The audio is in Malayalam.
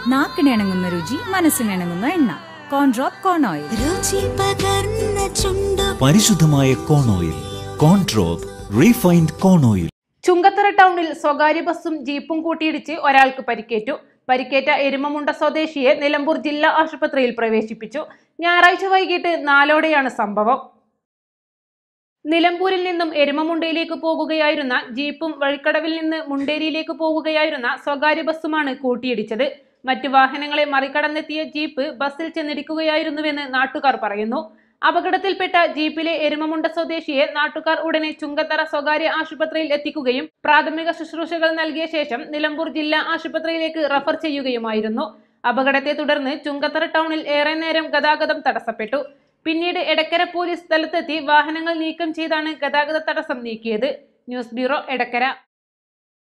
നാക്കിനിണങ്ങുന്ന രുചി മനസ്സിനിണങ്ങുന്ന എണ്ണ കോൺഡ്രോപ്പ് കോൺ ഓയിൽ രുചി പകർന്ന ചുണ്ടു പരിശുദ്ധമായ കോൺ ഓയിൽ കോൺട്രോപ്പ് റീഫൈൻഡ് കോൺ ഓയിൽ ചുങ്കത്തറ ടൗണിൽ സ്വകാര്യ ബസ്സും ജീപ്പും കൂട്ടിയിടിച്ച് ഒരാൾക്ക് പരിക്കേറ്റു പരിക്കേറ്റ എരുമമുണ്ട സ്വദേശിയെ നിലമ്പൂർ ജില്ലാ ആശുപത്രിയിൽ പ്രവേശിപ്പിച്ചു ഞായറാഴ്ച വൈകിട്ട് നാലോടെയാണ് സംഭവം നിലമ്പൂരിൽ നിന്നും എരുമമുണ്ടയിലേക്ക് പോകുകയായിരുന്ന ജീപ്പും വഴിക്കടവിൽ നിന്ന് മുണ്ടേരിയിലേക്ക് പോകുകയായിരുന്ന സ്വകാര്യ ബസ്സുമാണ് കൂട്ടിയിടിച്ചത് മറ്റു വാഹനങ്ങളെ മറികടന്നെത്തിയ ജീപ്പ് ബസ്സിൽ ചെന്നിടിക്കുകയായിരുന്നുവെന്ന് നാട്ടുകാർ പറയുന്നു അപകടത്തിൽപ്പെട്ട ജീപ്പിലെ എരുമമുണ്ട സ്വദേശിയെ നാട്ടുകാർ ഉടനെ ചുങ്കത്തറ സ്വകാര്യ ആശുപത്രിയിൽ എത്തിക്കുകയും പ്രാഥമിക ശുശ്രൂഷകൾ നൽകിയ ശേഷം നിലമ്പൂർ ജില്ലാ ആശുപത്രിയിലേക്ക് റഫർ ചെയ്യുകയുമായിരുന്നു അപകടത്തെ തുടർന്ന് ചുങ്കത്തറ ടൗണിൽ ഏറെ നേരം ഗതാഗതം തടസ്സപ്പെട്ടു പിന്നീട് എടക്കര പോലീസ് സ്ഥലത്തെത്തി വാഹനങ്ങൾ നീക്കം ചെയ്താണ് ഗതാഗത തടസ്സം നീക്കിയത് ന്യൂസ് ബ്യൂറോ എടക്കര